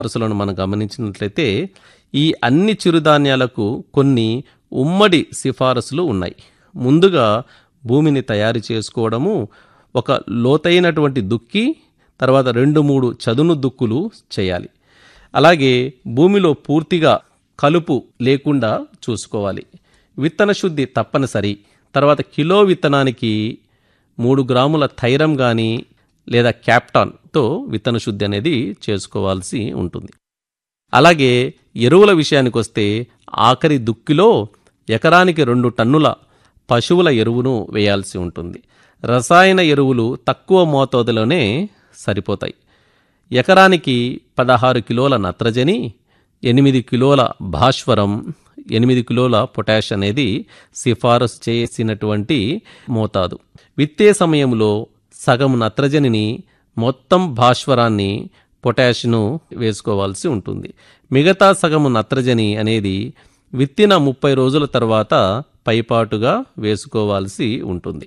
వరుసలను మనం గమనించినట్లయితే ఈ అన్ని చిరుధాన్యాలకు కొన్ని ఉమ్మడి సిఫారసులు ఉన్నాయి ముందుగా భూమిని తయారు చేసుకోవడము ఒక లోతైనటువంటి దుక్కి తర్వాత రెండు మూడు చదును దుక్కులు చేయాలి అలాగే భూమిలో పూర్తిగా కలుపు లేకుండా చూసుకోవాలి విత్తన శుద్ధి తప్పనిసరి తర్వాత కిలో విత్తనానికి మూడు గ్రాముల థైరం కానీ లేదా క్యాప్టాన్తో విత్తన శుద్ధి అనేది చేసుకోవాల్సి ఉంటుంది అలాగే ఎరువుల విషయానికి వస్తే ఆఖరి దుక్కిలో ఎకరానికి రెండు టన్నుల పశువుల ఎరువును వేయాల్సి ఉంటుంది రసాయన ఎరువులు తక్కువ మోతాదులోనే సరిపోతాయి ఎకరానికి పదహారు కిలోల నత్రజని ఎనిమిది కిలోల భాస్వరం ఎనిమిది కిలోల పొటాష్ అనేది సిఫారసు చేసినటువంటి మోతాదు విత్తే సమయంలో సగం నత్రజనిని మొత్తం భాస్వరాన్ని పొటాష్ను వేసుకోవాల్సి ఉంటుంది మిగతా సగం నత్రజని అనేది విత్తిన ముప్పై రోజుల తర్వాత పైపాటుగా వేసుకోవాల్సి ఉంటుంది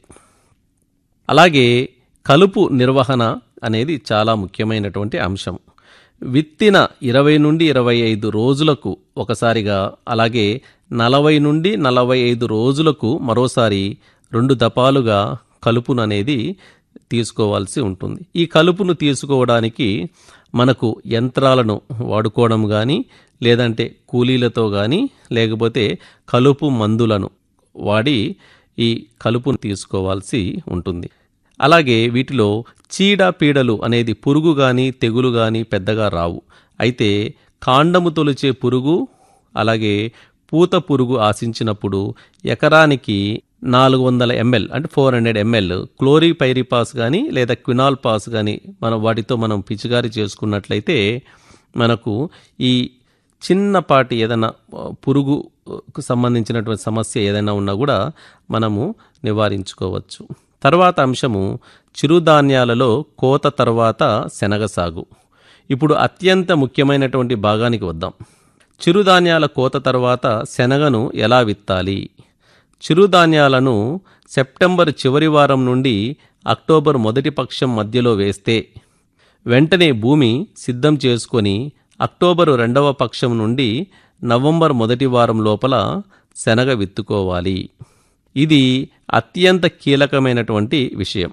అలాగే కలుపు నిర్వహణ అనేది చాలా ముఖ్యమైనటువంటి అంశం విత్తిన ఇరవై నుండి ఇరవై ఐదు రోజులకు ఒకసారిగా అలాగే నలభై నుండి నలభై ఐదు రోజులకు మరోసారి రెండు దపాలుగా కలుపును అనేది తీసుకోవాల్సి ఉంటుంది ఈ కలుపును తీసుకోవడానికి మనకు యంత్రాలను వాడుకోవడం కానీ లేదంటే కూలీలతో కానీ లేకపోతే కలుపు మందులను వాడి ఈ కలుపును తీసుకోవాల్సి ఉంటుంది అలాగే వీటిలో చీడ పీడలు అనేది పురుగు కానీ తెగులు కానీ పెద్దగా రావు అయితే కాండము తొలిచే పురుగు అలాగే పూత పురుగు ఆశించినప్పుడు ఎకరానికి నాలుగు వందల ఎంఎల్ అంటే ఫోర్ హండ్రెడ్ ఎంఎల్ క్లోరిపైరిపాస్ కానీ లేదా క్వినాల్ పాస్ కానీ మనం వాటితో మనం పిచికారి చేసుకున్నట్లయితే మనకు ఈ చిన్నపాటి ఏదైనా పురుగుకు సంబంధించినటువంటి సమస్య ఏదైనా ఉన్నా కూడా మనము నివారించుకోవచ్చు తర్వాత అంశము చిరుధాన్యాలలో కోత తర్వాత శనగ సాగు ఇప్పుడు అత్యంత ముఖ్యమైనటువంటి భాగానికి వద్దాం చిరుధాన్యాల కోత తర్వాత శనగను ఎలా విత్తాలి చిరుధాన్యాలను సెప్టెంబర్ చివరి వారం నుండి అక్టోబర్ మొదటి పక్షం మధ్యలో వేస్తే వెంటనే భూమి సిద్ధం చేసుకొని అక్టోబరు రెండవ పక్షం నుండి నవంబర్ మొదటి వారం లోపల శనగ విత్తుకోవాలి ఇది అత్యంత కీలకమైనటువంటి విషయం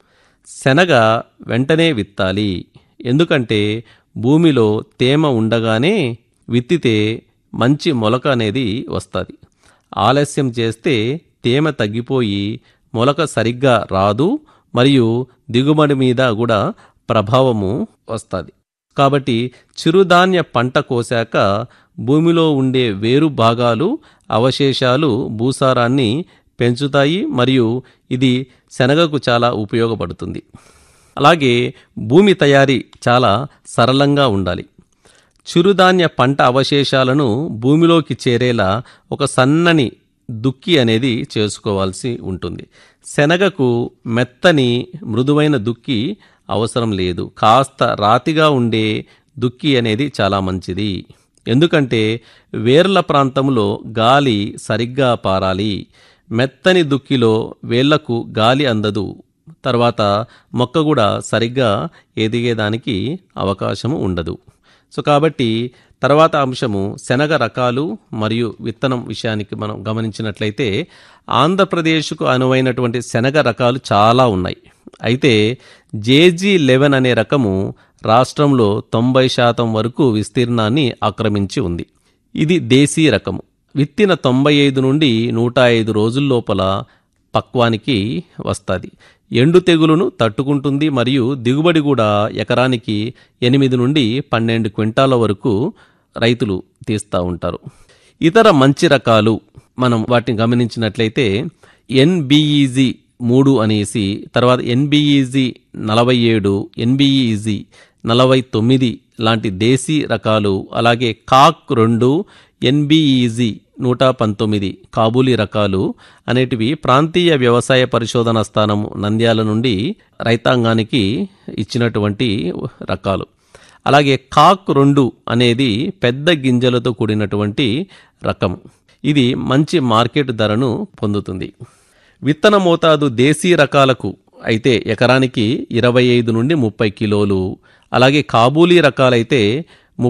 శనగ వెంటనే విత్తాలి ఎందుకంటే భూమిలో తేమ ఉండగానే విత్తితే మంచి మొలక అనేది వస్తుంది ఆలస్యం చేస్తే తేమ తగ్గిపోయి మొలక సరిగ్గా రాదు మరియు దిగుబడి మీద కూడా ప్రభావము వస్తుంది కాబట్టి చిరుధాన్య పంట కోసాక భూమిలో ఉండే వేరు భాగాలు అవశేషాలు భూసారాన్ని పెంచుతాయి మరియు ఇది శనగకు చాలా ఉపయోగపడుతుంది అలాగే భూమి తయారీ చాలా సరళంగా ఉండాలి చిరుధాన్య పంట అవశేషాలను భూమిలోకి చేరేలా ఒక సన్నని దుక్కి అనేది చేసుకోవాల్సి ఉంటుంది శనగకు మెత్తని మృదువైన దుక్కి అవసరం లేదు కాస్త రాతిగా ఉండే దుక్కి అనేది చాలా మంచిది ఎందుకంటే వేర్ల ప్రాంతంలో గాలి సరిగ్గా పారాలి మెత్తని దుక్కిలో వేళ్లకు గాలి అందదు తర్వాత మొక్క కూడా సరిగ్గా ఎదిగేదానికి అవకాశము ఉండదు సో కాబట్టి తర్వాత అంశము శనగ రకాలు మరియు విత్తనం విషయానికి మనం గమనించినట్లయితే ఆంధ్రప్రదేశ్కు అనువైనటువంటి శనగ రకాలు చాలా ఉన్నాయి అయితే జేజీ లెవెన్ అనే రకము రాష్ట్రంలో తొంభై శాతం వరకు విస్తీర్ణాన్ని ఆక్రమించి ఉంది ఇది దేశీ రకము విత్తిన తొంభై ఐదు నుండి నూట ఐదు రోజుల లోపల పక్వానికి వస్తుంది ఎండు తెగులును తట్టుకుంటుంది మరియు దిగుబడి కూడా ఎకరానికి ఎనిమిది నుండి పన్నెండు క్వింటాల వరకు రైతులు తీస్తూ ఉంటారు ఇతర మంచి రకాలు మనం వాటిని గమనించినట్లయితే ఎన్బిఈజీ మూడు అనేసి తర్వాత ఎన్బిఈజీ నలభై ఏడు ఎన్బిఈజీ నలభై తొమ్మిది లాంటి దేశీ రకాలు అలాగే కాక్ రెండు ఎన్బిఈజీ నూట పంతొమ్మిది కాబూలీ రకాలు అనేటివి ప్రాంతీయ వ్యవసాయ పరిశోధన స్థానం నంద్యాల నుండి రైతాంగానికి ఇచ్చినటువంటి రకాలు అలాగే కాక్ రెండు అనేది పెద్ద గింజలతో కూడినటువంటి రకం ఇది మంచి మార్కెట్ ధరను పొందుతుంది విత్తన మోతాదు దేశీ రకాలకు అయితే ఎకరానికి ఇరవై ఐదు నుండి ముప్పై కిలోలు అలాగే కాబూలీ రకాలైతే